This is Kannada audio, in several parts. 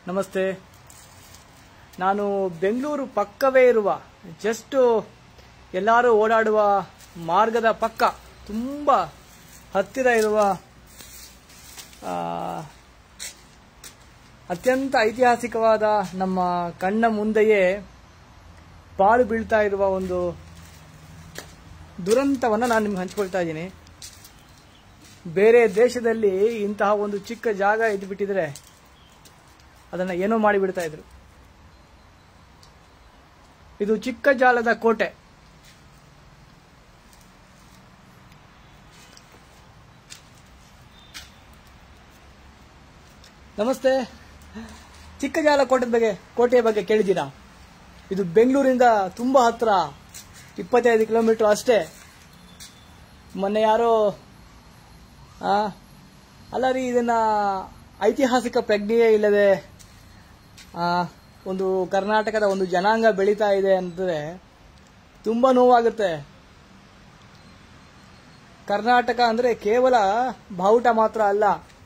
ನಮಸ್ತೆ ನಾನು ಬೆಂಗಳೂರು ಪಕ್ಕವೇ ಇರುವ ಜಸ್ಟ್ ಎಲ್ಲರೂ ಓಡಾಡುವ ಮಾರ್ಗದ ಪಕ್ಕ ತುಂಬ ಹತ್ತಿರ ಇರುವ ಆ, ಅತ್ಯಂತ ಐತಿಹಾಸಿಕವಾದ ನಮ್ಮ ಕಣ್ಣ ಮುಂದೆಯೇ ಪಾಳು ಬೀಳ್ತಾ ಇರುವ ಒಂದು ದುರಂತವನ್ನು ನಾನು ನಿಮ್ಗೆ ಹಂಚ್ಕೊಳ್ತಾ ಇದ್ದೀನಿ ಬೇರೆ ದೇಶದಲ್ಲಿ ಇಂತಹ ಒಂದು ಚಿಕ್ಕ ಜಾಗ ಇದ್ಬಿಟ್ಟಿದ್ರೆ ಅದನ್ನು ಏನೋ ಮಾಡಿಬಿಡ್ತಾ ಇದ್ರು ಇದು ಚಿಕ್ಕ ಜಾಲದ ಕೋಟೆ ನಮಸ್ತೆ ಚಿಕ್ಕ ಜಾಲ ಕೋಟೆ ಬಗ್ಗೆ ಕೋಟೆಯ ಬಗ್ಗೆ ಕೇಳಿದ್ದೀರಾ ಇದು ಬೆಂಗಳೂರಿಂದ ತುಂಬಾ ಹತ್ರ ಇಪ್ಪತ್ತೈದು ಕಿಲೋಮೀಟರ್ ಅಷ್ಟೇ ಮೊನ್ನೆ ಯಾರೋ ಆ, ಅಲ್ಲ ರೀ ಇದನ್ನ ಐತಿಹಾಸಿಕ ಪ್ರಜ್ಞೆಯೇ ಇಲ್ಲದೆ ಆ, ಒಂದು ಕರ್ನಾಟಕದ ಒಂದು ಜನಾಂಗ ಬೆಳೀತಾ ಇದೆ ಅಂದರೆ ತುಂಬಾ ನೋವಾಗುತ್ತೆ ಕರ್ನಾಟಕ ಅಂದರೆ ಕೇವಲ ಬಾವುಟ ಮಾತ್ರ ಅಲ್ಲ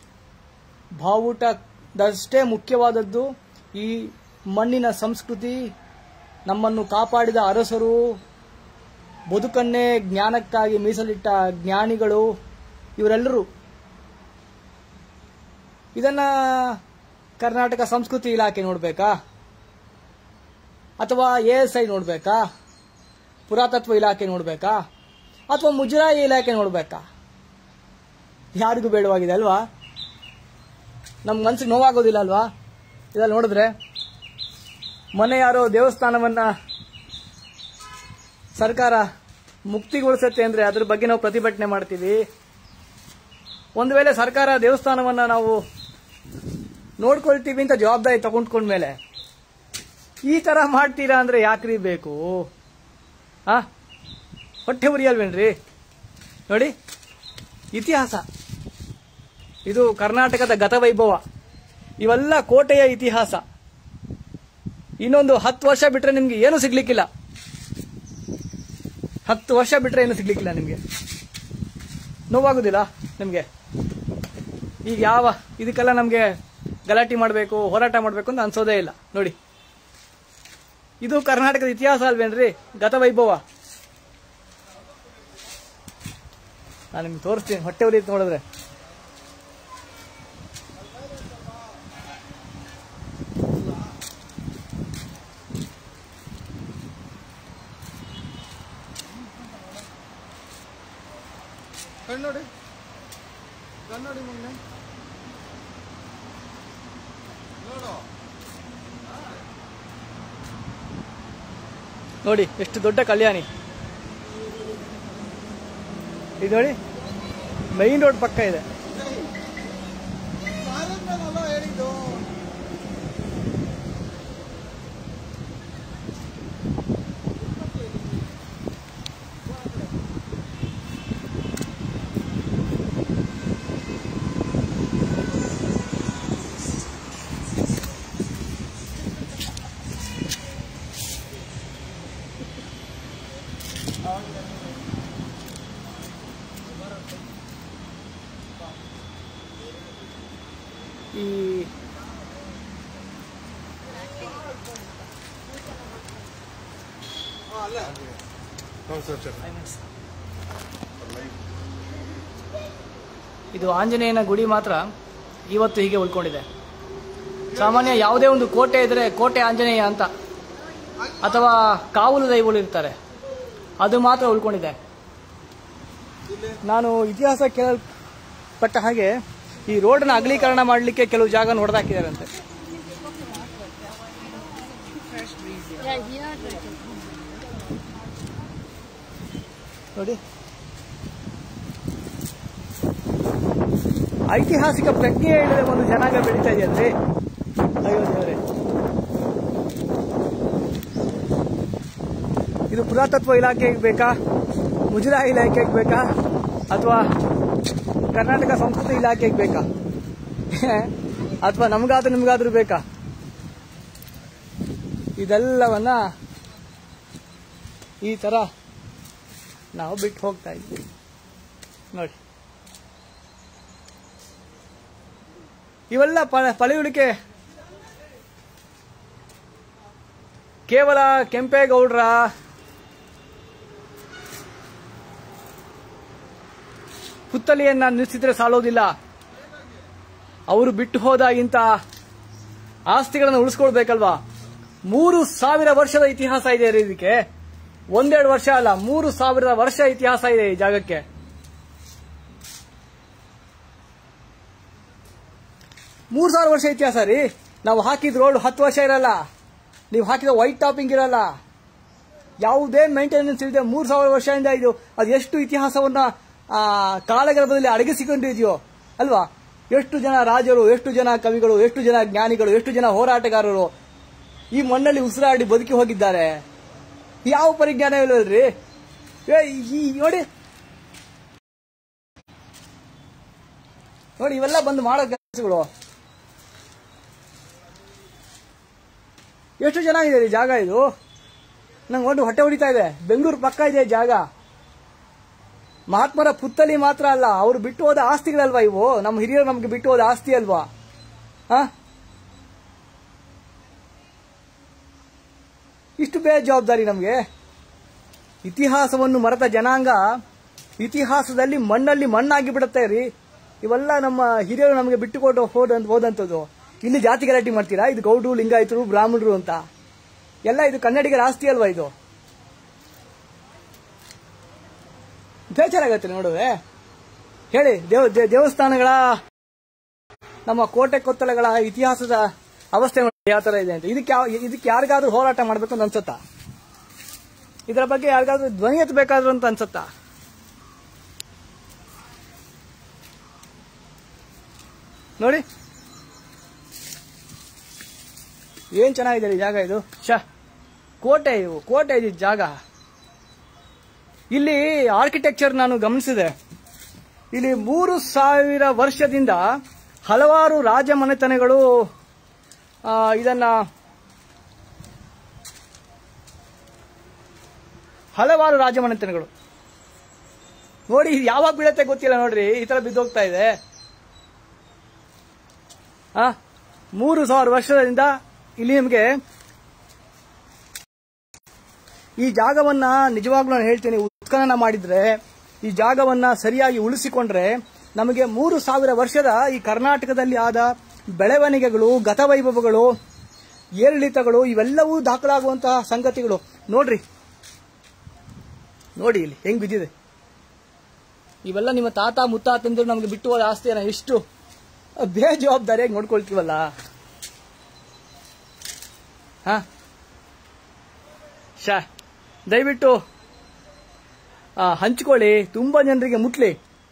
ಬಾವುಟದಷ್ಟೇ ಮುಖ್ಯವಾದದ್ದು ಈ ಮಣ್ಣಿನ ಸಂಸ್ಕೃತಿ ನಮ್ಮನ್ನು ಕಾಪಾಡಿದ ಅರಸರು ಬದುಕನ್ನೇ ಜ್ಞಾನಕ್ಕಾಗಿ ಮೀಸಲಿಟ್ಟ ಜ್ಞಾನಿಗಳು ಇವರೆಲ್ಲರೂ ಇದನ್ನ ಕರ್ನಾಟಕ ಸಂಸ್ಕೃತಿ ಇಲಾಖೆ ನೋಡ್ಬೇಕಾ ಅಥವಾ ಎ ಎಸ್ ಐ ನೋಡ್ಬೇಕಾ ಪುರಾತತ್ವ ಇಲಾಖೆ ನೋಡ್ಬೇಕಾ ಅಥವಾ ಮುಜರಾಯಿ ಇಲಾಖೆ ನೋಡ್ಬೇಕಾ ಯಾರಿಗೂ ಬೇಡವಾಗಿದೆ ಅಲ್ವಾ ನಮ್ಮ ಮನ್ಸಿಗೆ ನೋವಾಗೋದಿಲ್ಲ ಅಲ್ವಾ ಇದೆಲ್ಲ ನೋಡಿದ್ರೆ ಮೊನ್ನೆ ಯಾರೋ ದೇವಸ್ಥಾನವನ್ನ ಸರ್ಕಾರ ಮುಕ್ತಿಗೊಳಿಸುತ್ತೆ ಅಂದ್ರೆ ಅದ್ರ ಬಗ್ಗೆ ನಾವು ಪ್ರತಿಭಟನೆ ಮಾಡ್ತೀವಿ ಒಂದು ವೇಳೆ ಸರ್ಕಾರ ದೇವಸ್ಥಾನವನ್ನ ನಾವು ನೋಡ್ಕೊಳ್ತೀವಿ ಅಂತ ಜವಾಬ್ದಾರಿ ತಗೊಂಡ್ಕೊಂಡ್ಮೇಲೆ ಈ ತರ ಮಾಡ್ತೀರಾ ಅಂದ್ರೆ ಯಾಕ್ರಿ ಬೇಕು ಆ ಹೊಟ್ಟೆ ಉರಿಯಲ್ವೇನ್ರಿ ನೋಡಿ ಇತಿಹಾಸ ಇದು ಕರ್ನಾಟಕದ ಗತವೈಭವ ಇವೆಲ್ಲ ಕೋಟೆಯ ಇತಿಹಾಸ ಇನ್ನೊಂದು ಹತ್ತು ವರ್ಷ ಬಿಟ್ರೆ ನಿಮ್ಗೆ ಏನು ಸಿಗ್ಲಿಕ್ಕಿಲ್ಲ ಹತ್ತು ವರ್ಷ ಬಿಟ್ರೆ ಏನು ಸಿಗ್ಲಿಕ್ಕಿಲ್ಲ ನಿಮ್ಗೆ ನೋವಾಗುದಿಲ್ಲ ನಿಮ್ಗೆ ಈಗ ಯಾವ ಇದಕ್ಕೆಲ್ಲ ನಮ್ಗೆ ಗಲಾಟೆ ಮಾಡಬೇಕು ಹೋರಾಟ ಮಾಡಬೇಕು ಅಂತ ಅನ್ಸೋದೇ ಇಲ್ಲ ನೋಡಿ ಇದು ಕರ್ನಾಟಕದ ಇತಿಹಾಸ ಅಲ್ವೇನ್ರಿ ಗತವೈಭವ ನಾನು ನಿಮ್ಗೆ ತೋರಿಸ್ತೀನಿ ಹೊಟ್ಟೆ ಉರಿ ನೋಡಿದ್ರೆ ಕಣ್ಣೋಡಿ ಕಣ್ಣೋಡಿ ಮೊನ್ನೆ ನೋಡು ನೋಡಿ ಎಷ್ಟು ದೊಡ್ಡ ಕಲ್ಯಾಣಿ ಇದು ನೋಡಿ ಮೈನ್ ರೋಡ್ ಪಕ್ಕ ಇದೆ ನಾನಲ್ಲ ಹೇಳಿದ್ದು ಈ ಅಲ್ಲೇ ಇದು ಆಂಜನೇಯನ ಗುಡಿ ಮಾತ್ರ ಇವತ್ತು ಹೀಗೆ ಉಳ್ಕೊಂಡಿದೆ ಸಾಮಾನ್ಯ ಯಾವುದೇ ಒಂದು ಕೋಟೆ ಇದ್ರೆ ಕೋಟೆ ಆಂಜನೇಯ ಅಂತ ಅಥವಾ ಕಾವಲು ದೈವಗಳು ಇರ್ತಾರೆ ಅದು ಮಾತ್ರ ಉಳ್ಕೊಂಡಿದೆ ನಾನು ಇತಿಹಾಸ ಕೇಳಲ್ಪಟ್ಟ ಹಾಗೆ ಈ ರೋಡ್ನ ಅಗಲೀಕರಣ ಮಾಡಲಿಕ್ಕೆ ಕೆಲವು ಜಾಗ ನೋಡ್ದಾಕಿದಾರಂತೆ Yeah, here. ನೋಡಿ ಐತಿಹಾಸಿಕ ಪ್ರಜ್ಞೆ ಇಲ್ಲದೆ ಒಂದು ಜನಾಂಗ ಬೆಳೀತಾ ಇದೆಯಲ್ರಿ ಅಯ್ಯೋ ದೇವರೇ ಇದು ಪುರಾತತ್ವ ಇಲಾಖೆಗೆ ಬೇಕಾ ಮುಜರಾಯಿ ಇಲಾಖೆಗೆ ಬೇಕಾ ಅಥವಾ ಕರ್ನಾಟಕ ಸಂಸ್ಕೃತಿ ಇಲಾಖೆಗೆ ಬೇಕಾ ಅಥವಾ ನಮಗಾದ್ರೂ ನಿಮ್ಗಾದ್ರೂ ಬೇಕಾ ಇದೆಲ್ಲವನ್ನ ಈ ತರ ನಾವು ಬಿಟ್ಟು ಹೋಗ್ತಾ ಇದ್ವಿ ನೋಡಿ ಇವೆಲ್ಲ ಪ- ಪಳೆಯುಳಿಕೆ ಕೇವಲ ಕೆಂಪೇಗೌಡರ ಪುತ್ತಲಿಯನ್ನ ನಿಲ್ಲಿಸಿದ್ರೆ ಸಾಲೋದಿಲ್ಲ ಅವರು ಬಿಟ್ಟು ಹೋದ ಇಂಥ ಆಸ್ತಿಗಳನ್ನು ಉಳಿಸ್ಕೊಳ್ಬೇಕಲ್ವಾ ಮೂರು ಸಾವಿರ ವರ್ಷದ ಇತಿಹಾಸ ಇದೆ ರೀ ಇದಕ್ಕೆ ಒಂದೆರಡು ವರ್ಷ ಅಲ್ಲ ಮೂರು ಸಾವಿರ ವರ್ಷ ಇತಿಹಾಸ ಇದೆ ಈ ಜಾಗಕ್ಕೆ ಮೂರು ಸಾವಿರ ವರ್ಷ ಇತಿಹಾಸ ರೀ ನಾವು ಹಾಕಿದ ರೋಡ್ ಹತ್ತು ವರ್ಷ ಇರಲ್ಲ ನೀವು ಹಾಕಿದ ವೈಟ್ ಟಾಪಿಂಗ್ ಇರಲ್ಲ ಯಾವುದೇ ಮೇಂಟೆನೆನ್ಸ್ ಇಲ್ಲದೆ ಮೂರು ಸಾವಿರ ವರ್ಷದಿಂದ ಇದು ಅದು ಎಷ್ಟು ಇತಿಹಾಸವನ್ನ ಆ, ಕಾಲಗರ್ಭದಲ್ಲಿ ಅಡಗಿಸಿಕೊಂಡಿದೆಯೋ ಅಲ್ವಾ ಎಷ್ಟು ಜನ ರಾಜರು ಎಷ್ಟು ಜನ ಕವಿಗಳು ಎಷ್ಟು ಜನ ಜ್ಞಾನಿಗಳು ಎಷ್ಟು ಜನ ಹೋರಾಟಗಾರರು ಈ ಮಣ್ಣಲ್ಲಿ ಉಸಿರಾಡಿ ಬದುಕಿ ಹೋಗಿದ್ದಾರೆ ಯಾವ ಪರಿಜ್ಞಾನ ಇಲ್ಲವಲ್ರಿ ಏ, ಈ ನೋಡಿ ನೋಡಿ ಇವೆಲ್ಲ ಬಂದು ಮಾಡೋ ಕೆಲಸಗಳು ಎಷ್ಟು ಚೆನ್ನಾಗಿದೆ ಈ ಜಾಗ ಇದು ನಂಗೆ ಒಂದು ಹೊಟ್ಟೆ ಹೊಡಿತಾ ಇದೆ ಬೆಂಗಳೂರು ಪಕ್ಕ ಇದೆ ಜಾಗ ಮಹಾತ್ಮರ ಪುತ್ತಲಿ ಮಾತ್ರ ಅಲ್ಲ ಅವರು ಬಿಟ್ಟು ಹೋದ ಆಸ್ತಿಗಳಲ್ವಾ ಇವು ನಮ್ಮ ಹಿರಿಯರು ನಮಗೆ ಬಿಟ್ಟು ಹೋದ ಆಸ್ತಿ ಅಲ್ವಾ ಆ ಇಷ್ಟು ಬೇಜವಾಬ್ದಾರಿ ನಮಗೆ ಇತಿಹಾಸವನ್ನು ಮರೆತ ಜನಾಂಗ ಇತಿಹಾಸದಲ್ಲಿ ಮಣ್ಣಲ್ಲಿ ಮಣ್ಣಾಗಿ ಬಿಡುತ್ತೆ ರೀ ಇವೆಲ್ಲ ನಮ್ಮ ಹಿರಿಯರು ನಮಗೆ ಬಿಟ್ಟುಕೊಟ್ಟು ಹೋದಂತ ಹೋದಂಥದ್ದು ಇಲ್ಲಿ ಜಾತಿ ಗಲಾಟೆ ಮಾಡ್ತೀರಾ ಇದು ಗೌಡ್ರು ಲಿಂಗಾಯತರು ಬ್ರಾಹ್ಮಣರು ಅಂತ ಎಲ್ಲ ಇದು ಕನ್ನಡಿಗರ ಆಸ್ತಿ ಅಲ್ವಾ ಇದು ಬೇಜಾರಾಗತ್ತೆ ನೋಡುವೆ ಹೇಳಿ ದೇವ ದೇ- ದೇವಸ್ಥಾನಗಳ ನಮ್ಮ ಕೋಟೆ ಕೊತ್ತಲಗಳ ಇತಿಹಾಸದ ಅವಸ್ಥೆ ನೋಡಿ ಯಾವ ತರ ಇದೆ ಅಂತ ಇದಕ್ಕೆ ಯಾವ ಇದಕ್ಕೆ ಯಾರಿಗಾದ್ರೂ ಹೋರಾಟ ಮಾಡ್ಬೇಕು ಅಂತ ಅನ್ಸುತ್ತಾ ಇದರ ಬಗ್ಗೆ ಯಾರಿಗಾದ್ರೂ ಧ್ವನಿ ಎತ್ತಬೇಕಾದ್ರು ಅಂತ ಅನ್ಸುತ್ತಾ ನೋಡಿ ಏನ್ ಚೆನ್ನಾಗಿದೆ ಈ ಜಾಗ ಇದು ಶ ಕೋಟೆ ಇವು ಕೋಟೆ ಇದು ಜಾಗ ಇಲ್ಲಿ ಆರ್ಕಿಟೆಕ್ಚರ್ ನಾನು ಗಮನಿಸಿದೆ ಇಲ್ಲಿ ಮೂರು ಸಾವಿರ ವರ್ಷದಿಂದ ಹಲವಾರು ರಾಜಮನೆತನಗಳು ಆ, ಇದನ್ನ ಹಲವಾರು ರಾಜಮನೆತನಗಳು ನೋಡಿ ಇದು ಯಾವಾಗ ಬೀಳತ್ತೆ ಗೊತ್ತಿಲ್ಲ ನೋಡ್ರಿ ಈ ತರ ಬಿದ್ದೋಗ್ತಾ ಇದೆ ಆ ಮೂರು ಸಾವಿರ ವರ್ಷದಿಂದ ಇಲ್ಲಿ ನಿಮಗೆ ಈ ಜಾಗವನ್ನ ನಿಜವಾಗ್ಲೂ ನಾನು ಹೇಳ್ತೀನಿ ಉತ್ಖನನ ಮಾಡಿದ್ರೆ ಈ ಜಾಗವನ್ನ ಸರಿಯಾಗಿ ಉಳಿಸಿಕೊಂಡ್ರೆ ನಮಗೆ ಮೂರು ಸಾವಿರ ವರ್ಷದ ಈ ಕರ್ನಾಟಕದಲ್ಲಿ ಆದ ಬೆಳವಣಿಗೆಗಳು ಗತವೈಭವಗಳು ಏರಿಳಿತಗಳು ಇವೆಲ್ಲವೂ ದಾಖಲಾಗುವಂತಹ ಸಂಗತಿಗಳು ನೋಡ್ರಿ ನೋಡಿ ಇಲ್ಲಿ ಹೆಂಗ್ ಬಿದ್ದಿದೆ ಇವೆಲ್ಲ ನಿಮ್ಮ ತಾತ ಮುತ್ತಾತಂದ್ರು ನಮಗೆ ಬಿಟ್ಟು ಹೋದ ಆಸ್ತಿಯನ್ನ ಎಷ್ಟು ಬೇಜವಾಬ್ದಾರಿಯಾಗಿ ನೋಡ್ಕೊಳ್ತೀವಲ್ಲ ಹಾ ಶಾ ದಯವಿಟ್ಟು ಆ, ಹಂಚ್ಕೊಳ್ಳಿ ತುಂಬಾ ಜನರಿಗೆ ಮುಟ್ಲಿ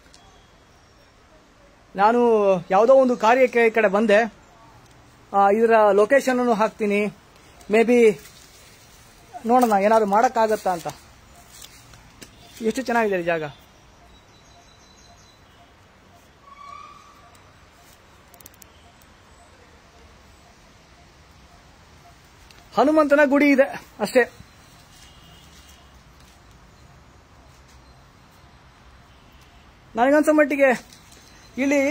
ನಾನು ಯಾವುದೋ ಒಂದು ಕಾರ್ಯಕ್ಕೆ ಈ ಕಡೆ ಬಂದೆ ಆ, ಇದರ ಲೊಕೇಶನ್ ಅನ್ನು ಹಾಕ್ತೀನಿ ಮೇ ಬಿ ನೋಡೋಣ ಏನಾದ್ರು ಮಾಡೋಕ್ಕಾಗತ್ತಾ ಅಂತ ಎಷ್ಟು ಚೆನ್ನಾಗಿದೆ ಈ ಜಾಗ ಹನುಮಂತನ ಗುಡಿ ಇದೆ ಅಷ್ಟೇ ನನಗನ್ಸೋ ಮಟ್ಟಿಗೆ ಇಲ್ಲಿ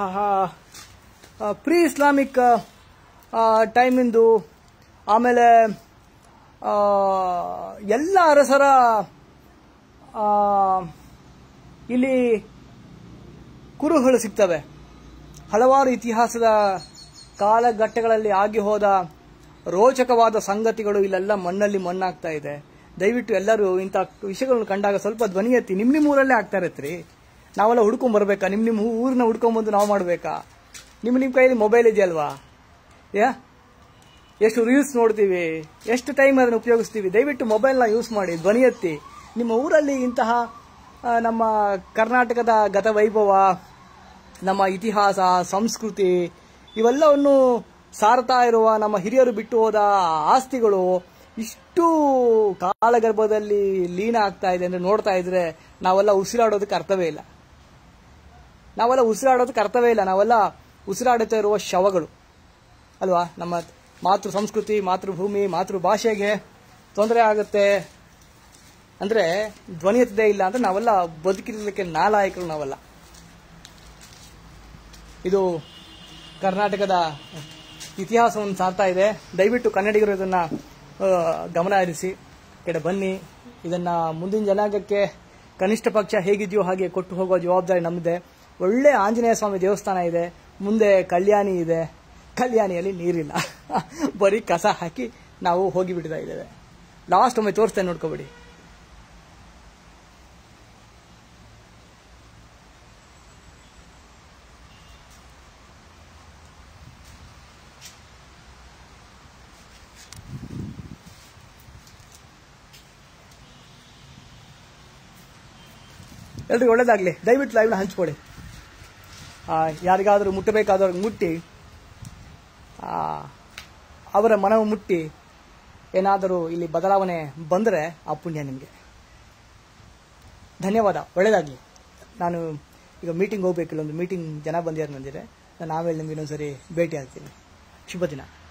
ಪ್ರೀ ಇಸ್ಲಾಮಿಕ್ ಟೈಮಿಂದು ಆಮೇಲೆ ಆ, ಎಲ್ಲ ಅರಸರ ಆ, ಇಲ್ಲಿ ಕುರುಹುಗಳು ಸಿಗ್ತವೆ ಹಲವಾರು ಇತಿಹಾಸದ ಕಾಲಘಟ್ಟಗಳಲ್ಲಿ ಆಗಿ ಹೋದ ರೋಚಕವಾದ ಸಂಗತಿಗಳು ಇಲ್ಲೆಲ್ಲ ಮಣ್ಣಲ್ಲಿ ಮಣ್ಣಾಗ್ತಾ ಇದೆ ದಯವಿಟ್ಟು ಎಲ್ಲರೂ ಇಂಥ ವಿಷಯಗಳನ್ನು ಕಂಡಾಗ ಸ್ವಲ್ಪ ಧ್ವನಿ ಎತ್ತಿ ನಿಮ್ ನಿಮ್ಮ ಊರಲ್ಲೇ ಆಗ್ತಾ ಇರತ್ರಿ ನಾವೆಲ್ಲ ಹುಡ್ಕೊಂಡ್ ಬರ್ಬೇಕಾ ನಿಮ್ ನಿಮ್ಮ ಊರನ್ನ ಹುಡ್ಕೊಂಬಂದು ನಾವು ಮಾಡ್ಬೇಕಾ ನಿಮ್ ನಿಮ್ ಕೈಯಲ್ಲಿ ಮೊಬೈಲ್ ಇದೆಯಲ್ವಾ ಯಾ ಎಷ್ಟು ರೀಲ್ಸ್ ನೋಡ್ತೀವಿ ಎಷ್ಟು ಟೈಮ್ ಅದನ್ನು ಉಪಯೋಗಿಸ್ತೀವಿ ದಯವಿಟ್ಟು ಮೊಬೈಲ್ನ ಯೂಸ್ ಮಾಡಿ ಧ್ವನಿ ಎತ್ತಿ ನಿಮ್ಮ ಊರಲ್ಲಿ ಇಂತಹ ಆ, ನಮ್ಮ ಕರ್ನಾಟಕದ ಗತವೈಭವ ನಮ್ಮ ಇತಿಹಾಸ ಸಂಸ್ಕೃತಿ ಇವೆಲ್ಲವನ್ನು ಸಾರ್ತಾ ಇರುವ ನಮ್ಮ ಹಿರಿಯರು ಬಿಟ್ಟು ಹೋದ ಆಸ್ತಿಗಳು ಇಷ್ಟು ಕಾಲಗರ್ಭದಲ್ಲಿ ಲೀನ ಆಗ್ತಾ ಇದೆ ಅಂದ್ರೆ ನೋಡ್ತಾ ಇದ್ರೆ ನಾವೆಲ್ಲ ಉಸಿರಾಡೋದಕ್ಕೆ ಅರ್ಥವೇ ಇಲ್ಲ ನಾವೆಲ್ಲ ಉಸಿರಾಡೋದಕ್ಕೆ ಅರ್ಥವೇ ಇಲ್ಲ ನಾವೆಲ್ಲ ಉಸಿರಾಡುತ್ತಾ ಇರುವ ಶವಗಳು ಅಲ್ವಾ ನಮ್ಮ ಮಾತೃ ಸಂಸ್ಕೃತಿ ಮಾತೃಭೂಮಿ ಮಾತೃ ಭಾಷೆಗೆ ತೊಂದರೆ ಆಗುತ್ತೆ ಅಂದ್ರೆ ಧ್ವನಿ ಎತ್ತದೇ ಇಲ್ಲ ಅಂದ್ರೆ ನಾವೆಲ್ಲ ಬದುಕಿರಲಿಕ್ಕೆ ನಾಲಾಯಕರು ನಾವೆಲ್ಲ ಇದು ಕರ್ನಾಟಕದ ಇತಿಹಾಸವನ್ನು ಸಾರ್ತಾ ಇದೆ ದಯವಿಟ್ಟು ಕನ್ನಡಿಗರು ಇದನ್ನ ಆ, ಗಮನ ಹರಿಸಿ ಈ ಕಡೆ ಬನ್ನಿ ಇದನ್ನ ಮುಂದಿನ ಜನಾಂಗಕ್ಕೆ ಕನಿಷ್ಠ ಪಕ್ಷ ಹೇಗಿದೆಯೋ ಹಾಗೆ ಕೊಟ್ಟು ಹೋಗೋ ಜವಾಬ್ದಾರಿ ನಮ್ಮದೇ ಒಳ್ಳೆ ಆಂಜನೇಯ ಸ್ವಾಮಿ ದೇವಸ್ಥಾನ ಇದೆ ಮುಂದೆ ಕಲ್ಯಾಣಿ ಇದೆ ಕಲ್ಯಾಣಿಯಲ್ಲಿ ನೀರಿಲ್ಲ ಬರೀ ಕಸ ಹಾಕಿ ನಾವು ಹೋಗಿ ಬಿಡ್ತಾ ಇದ್ದೇವೆ ಲಾಸ್ಟ್ ಒಮ್ಮೆ ತೋರಿಸ್ತೇನೆ ನೋಡ್ಕೊಬಿಡಿ ಎಲ್ರಿಗೂ ಒಳ್ಳೇದಾಗಲಿ ದಯವಿಟ್ಟು ಲೈವ್ನ ಹಂಚ್ಕೊಡಿ ಆ, ಯಾರಿಗಾದರೂ ಮುಟ್ಟಬೇಕಾದವ್ರಿಗೆ ಮುಟ್ಟಿ ಆ, ಅವರ ಮನವು ಮುಟ್ಟಿ ಏನಾದರೂ ಇಲ್ಲಿ ಬದಲಾವಣೆ ಬಂದರೆ ಆ ಪುಣ್ಯ ನಿಮಗೆ ಧನ್ಯವಾದ ಒಳ್ಳೇದಾಗಲಿ ನಾನು ಈಗ ಮೀಟಿಂಗ್ ಹೋಗ್ಬೇಕು ಇಲ್ಲೊಂದು ಮೀಟಿಂಗ್ ಜನ ಬಂದಿದ್ದಾರೆ ನಂದಿದೆ ನಾನು ಆಮೇಲೆ ನಿಮ್ಗೆ ಇನ್ನೊಂದ್ಸರಿ ಭೇಟಿ ಆಗ್ತೀನಿ ಶುಭ ದಿನ